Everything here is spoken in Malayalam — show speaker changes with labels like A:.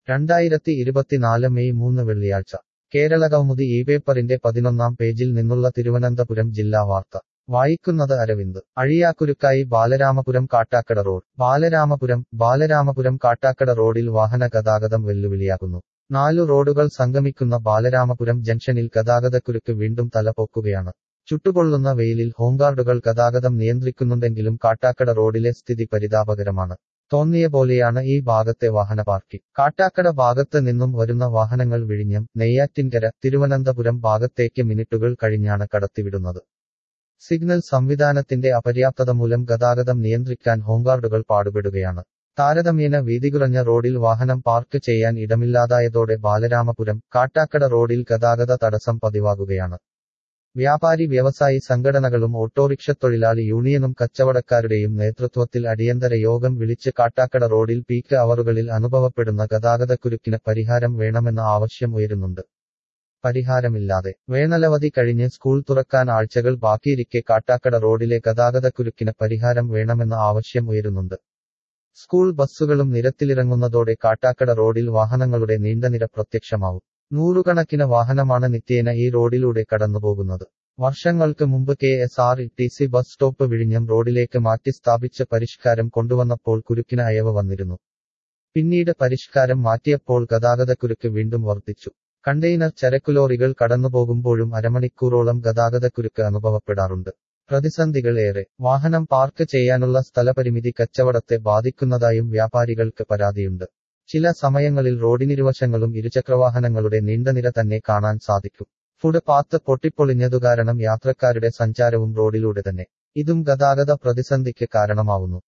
A: രണ്ടായിരത്തി ഇരുപത്തിനാല് മെയ് മൂന്ന് വെള്ളിയാഴ്ച കേരള കൗമുദി ഈ പേപ്പറിന്റെ പതിനൊന്നാം പേജിൽ നിന്നുള്ള തിരുവനന്തപുരം ജില്ലാ വാർത്ത വായിക്കുന്നത് അരവിന്ദ് അഴിയാക്കുരുക്കായി ബാലരാമപുരം കാട്ടാക്കട റോഡ് ബാലരാമപുരം ബാലരാമപുരം കാട്ടാക്കട റോഡിൽ വാഹന ഗതാഗതം വെല്ലുവിളിയാകുന്നു നാലു റോഡുകൾ സംഗമിക്കുന്ന ബാലരാമപുരം ജംഗ്ഷനിൽ ഗതാഗതക്കുരുക്ക് വീണ്ടും തലപൊക്കുകയാണ് ചുട്ടുപൊള്ളുന്ന വെയിലിൽ ഹോംഗാർഡുകൾ ഗതാഗതം നിയന്ത്രിക്കുന്നുണ്ടെങ്കിലും കാട്ടാക്കട റോഡിലെ സ്ഥിതി പരിതാപകരമാണ് തോന്നിയ പോലെയാണ് ഈ ഭാഗത്തെ വാഹന പാർക്കിംഗ് കാട്ടാക്കട ഭാഗത്ത് നിന്നും വരുന്ന വാഹനങ്ങൾ വിഴിഞ്ഞം നെയ്യാറ്റിൻകര തിരുവനന്തപുരം ഭാഗത്തേക്ക് മിനിറ്റുകൾ കഴിഞ്ഞാണ് കടത്തിവിടുന്നത് സിഗ്നൽ സംവിധാനത്തിന്റെ അപര്യാപ്തത മൂലം ഗതാഗതം നിയന്ത്രിക്കാൻ ഹോംഗാർഡുകൾ പാടുപെടുകയാണ് താരതമ്യേന വീതി കുറഞ്ഞ റോഡിൽ വാഹനം പാർക്ക് ചെയ്യാൻ ഇടമില്ലാതായതോടെ ബാലരാമപുരം കാട്ടാക്കട റോഡിൽ ഗതാഗത തടസ്സം പതിവാകുകയാണ് വ്യാപാരി വ്യവസായി സംഘടനകളും ഓട്ടോറിക്ഷ തൊഴിലാളി യൂണിയനും കച്ചവടക്കാരുടെയും നേതൃത്വത്തിൽ അടിയന്തര യോഗം വിളിച്ച് കാട്ടാക്കട റോഡിൽ പീക്ക് അവറുകളിൽ അനുഭവപ്പെടുന്ന ഗതാഗതക്കുരുക്കിന് പരിഹാരം വേണമെന്ന ആവശ്യം ഉയരുന്നുണ്ട് പരിഹാരമില്ലാതെ വേനലവധി കഴിഞ്ഞ് സ്കൂൾ തുറക്കാൻ ആഴ്ചകൾ ബാക്കിയിരിക്കെ കാട്ടാക്കട റോഡിലെ ഗതാഗതക്കുരുക്കിന് പരിഹാരം വേണമെന്ന ആവശ്യം ഉയരുന്നുണ്ട് സ്കൂൾ ബസ്സുകളും നിരത്തിലിറങ്ങുന്നതോടെ കാട്ടാക്കട റോഡിൽ വാഹനങ്ങളുടെ നീണ്ട നിര പ്രത്യക്ഷമാവും നൂറുകണക്കിന് വാഹനമാണ് നിത്യേന ഈ റോഡിലൂടെ കടന്നുപോകുന്നത് വർഷങ്ങൾക്ക് മുമ്പ് K S R T C bus stop വിഴിഞ്ഞം റോഡിലേക്ക് മാറ്റി സ്ഥാപിച്ച പരിഷ്കാരം കൊണ്ടുവന്നപ്പോൾ കുരുക്കിന് അയവ് വന്നിരുന്നു പിന്നീട് പരിഷ്കാരം മാറ്റിയപ്പോൾ ഗതാഗതക്കുരുക്ക് വീണ്ടും വർദ്ധിച്ചു കണ്ടെയ്നർ ചരക്കുലോറികൾ കടന്നുപോകുമ്പോഴും അരമണിക്കൂറോളം ഗതാഗതക്കുരുക്ക് അനുഭവപ്പെടാറുണ്ട് പ്രതിസന്ധികൾ ഏറെ വാഹനം പാർക്ക് ചെയ്യാനുള്ള സ്ഥലപരിമിതി കച്ചവടത്തെ ബാധിക്കുന്നതായും വ്യാപാരികൾക്ക് പരാതിയുണ്ട് ചില സമയങ്ങളിൽ റോഡിനിരുവശങ്ങളും ഇരുചക്രവാഹനങ്ങളുടെ നീണ്ടനിര തന്നെ കാണാൻ സാധിക്കും ഫുഡ് പാത്ത് പൊട്ടിപ്പൊളിഞ്ഞതു കാരണം യാത്രക്കാരുടെ സഞ്ചാരവും റോഡിലൂടെ തന്നെ ഇതും ഗതാഗത പ്രതിസന്ധിക്ക് കാരണമാവുന്നു